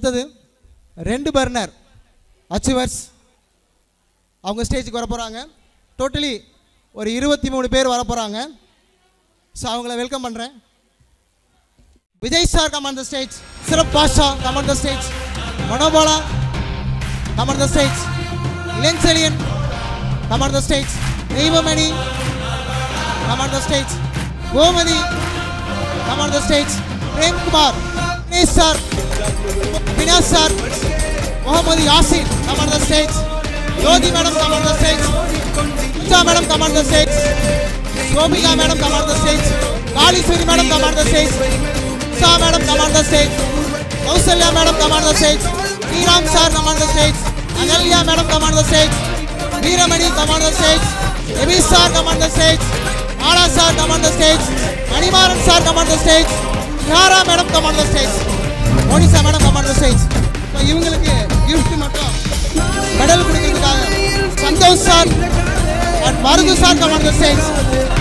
அடுத்தது ரெண்டு பர்னர் அச்சுவர்ஸ் அவங்க ஸ்டேஜுக்கு வர போகிறாங்க டோட்டலி ஒரு இருபத்தி மூணு பேர் வர போகிறாங்க ஸோ அவங்கள வெல்கம் பண்ணுறேன் Vijay sir come on the stage சிறப் Basha come on the stage Manobala come on the stage Ilanchezhiyan come on the stage Deivamani come on the stage Gomathi come on the stage Premkumar Dinesh sir Vinash sir Mohammed Yasin come on the stage Jothi madam come on the stage Pooja madam come on the stage Gopika madam come on the stage Kaleeswari madam come on the stage Usha madam come on the stage Kousalya madam come on the stage Sriram sir come on the stage Agalya madam come on the stage Veeramani come on the stage எபி sir come on the stage Ala sir come on the stage Manimaran sir come on the stage Yara madam come on the stage Monisha madam come on the stage இவங்களுக்கு gift மட்டும் medal கொடுக்கறதுக்காக Santhosh sir and Marudhu sir come on the stage